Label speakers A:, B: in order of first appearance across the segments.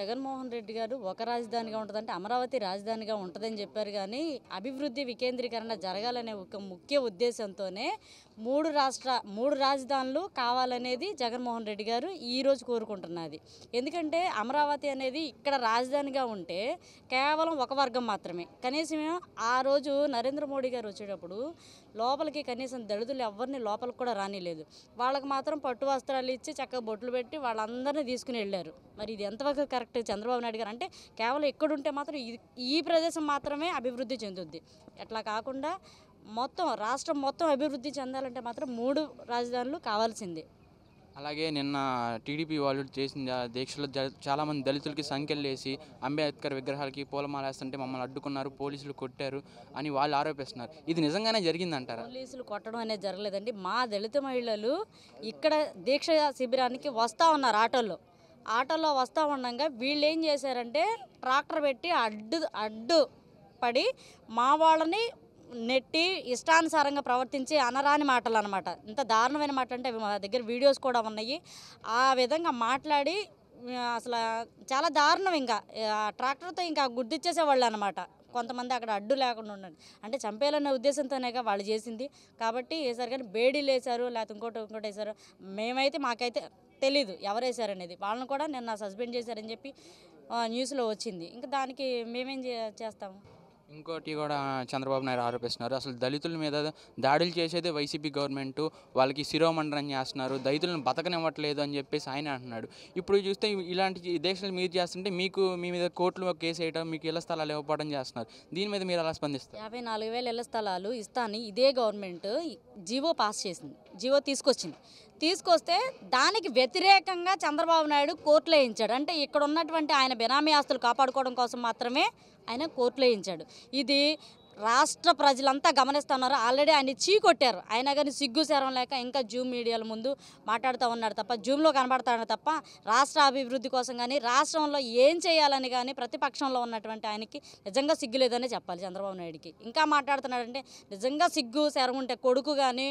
A: జగన్మోహన్ రెడ్డి గారు ఒక రాజధానిగా ఉంటుందంటే అమరావతి రాజధానిగా ఉంటుందని చెప్పారు కానీ అభివృద్ధి వికేంద్రీకరణ జరగాలనే ఒక ముఖ్య ఉద్దేశంతోనే మూడు రాష్ట్ర మూడు రాజధానులు కావాలనేది జగన్మోహన్ రెడ్డి గారు ఈ రోజు కోరుకుంటున్నది ఎందుకంటే అమరావతి అనేది ఇక్కడ రాజధానిగా ఉంటే కేవలం ఒక వర్గం మాత్రమే కనీసం ఆ రోజు నరేంద్ర మోడీ గారు వచ్చేటప్పుడు లోపలికి కనీసం దళితులు ఎవరిని లోపలికి కూడా రానిలేదు వాళ్ళకి మాత్రం పట్టు వస్త్రాలు ఇచ్చి చక్కగా బొట్లు పెట్టి వాళ్ళందరినీ తీసుకుని వెళ్ళారు మరి ఇది ఎంతవరకు కరెక్ట్ చంద్రబాబు నాయుడు గారు అంటే కేవలం ఎక్కడుంటే మాత్రం ఇది ఈ ప్రదేశం మాత్రమే అభివృద్ధి చెందుద్ది అట్లా కాకుండా మొత్తం రాష్ట్రం మొత్తం అభివృద్ధి చెందాలంటే మాత్రం మూడు రాజధానులు కావాల్సిందే
B: అలాగే నిన్న టీడీపీ వాళ్ళు చేసిన దీక్షలో జ- చాలామంది దళితులకి సంఖ్యలు వేసి అంబేద్కర్ విగ్రహాలకి పూలమాల వేస్తుంటే మమ్మల్ని అడ్డుకున్నారు పోలీసులు కొట్టారు అని వాళ్ళు ఆరోపిస్తున్నారు ఇది నిజంగానే జరిగిందంటారా
A: పోలీసులు కొట్టడం అనేది జరగలేదండి మా దళిత మహిళలు ఇక్కడ దీక్ష శిబిరానికి వస్తూ ఉన్నారు ఆటోలో ఆటోలో వస్తూ ఉండగా వీళ్ళు ఏం చేశారంటే ట్రాక్టర్ పెట్టి అడ్డు అడ్డు పడి మా వాళ్ళని నెట్టి ఇష్టానుసారంగా ప్రవర్తించి అనరాని మాటలు అనమాట ఇంత దారుణమైన మాట అంటే అవి మా దగ్గర వీడియోస్ కూడా ఉన్నాయి ఆ విధంగా మాట్లాడి ఆ, అసలు చాలా దారుణం ఇంకా ఆ ట్రాక్టర్తో ఇంకా గుర్తిచ్చేసేవాళ్ళు అనమాట కొంతమంది అక్కడ అడ్డు లేకుండా ఉండండి అంటే చంపేయాలనే ఉద్దేశంతోనేగా వాళ్ళు చేసింది కాబట్టి వేసారు కానీ బేడీలు వేశారు లేకపోతే ఇంకోటి ఇంకోటి వేశారు మేమైతే మాకైతే తెలీదు ఎవరు వేశారనేది వాళ్ళని కూడా నిన్న సస్పెండ్ చేశారని చెప్పి ఆ, న్యూస్లో వచ్చింది ఇంకా దానికి మేమేం చే- చేస్తాము
B: ఇంకోటి కూడా చంద్రబాబు నాయుడు ఆరోపిస్తున్నారు అసలు దళితుల మీద దాడులు చేసేదే వైసీపీ గవర్నమెంట్ వాళ్ళకి శిరోమండనం చేస్తున్నారు దళితులను బతకనివ్వట్లేదు అని చెప్పేసి ఆయన అంటున్నాడు ఇప్పుడు చూస్తే ఇలాంటి దీక్షలు మీరు చేస్తుంటే మీకు మీ మీద కోర్టులో కేసు వేయడం మీకు ఇళ్ల స్థలాలు ఇవ్వకపోవడం చేస్తున్నారు దీని మీద మీరు ఎలా స్పందిస్తారు
A: యాభై నాలుగు వేల ఇళ్ల స్థలాలు ఇస్తాను ఇదే గవర్నమెంట్ జీవో పాస్ చేసింది జీవో తీసుకొచ్చింది తీసుకొస్తే దానికి వ్యతిరేకంగా చంద్రబాబు నాయుడు కోర్టులో వేయించాడు అంటే ఇక్కడ ఉన్నటువంటి ఆయన బెనామీ ఆస్తులు కాపాడుకోవడం కోసం మాత్రమే ఆయన కోర్టులో వేయించాడు ఇది రాష్ట్ర ప్రజలంతా గమనిస్తున్నారు ఆల్రెడీ ఆయన చీ కొట్టారు అయినా కానీ సిగ్గు శరం లేక ఇంకా జూమ్ మీడియాల ముందు మాట్లాడుతూ ఉన్నాడు తప్ప జూమ్లో కనబడతాడు తప్ప రాష్ట్ర అభివృద్ధి కోసం కానీ రాష్ట్రంలో ఏం చేయాలని కానీ ప్రతిపక్షంలో ఉన్నటువంటి ఆయనకి నిజంగా సిగ్గు లేదనే చెప్పాలి చంద్రబాబు నాయుడుకి ఇంకా మాట్లాడుతున్నాడంటే నిజంగా సిగ్గు శరం ఉంటే కొడుకు కానీ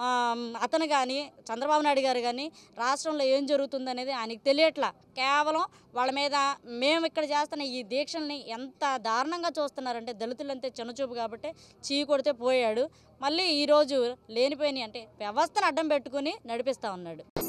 A: అతను కానీ చంద్రబాబు నాయుడు గారు కానీ రాష్ట్రంలో ఏం జరుగుతుందనేది ఆయనకి తెలియట్లా కేవలం వాళ్ళ మీద మేము ఇక్కడ చేస్తున్న ఈ దీక్షల్ని ఎంత దారుణంగా చూస్తున్నారంటే దళితులంతే చిన్నచూపు కాబట్టి చీ కొడితే పోయాడు మళ్ళీ ఈరోజు లేనిపోయినాయి అంటే వ్యవస్థను అడ్డం పెట్టుకుని నడిపిస్తూ ఉన్నాడు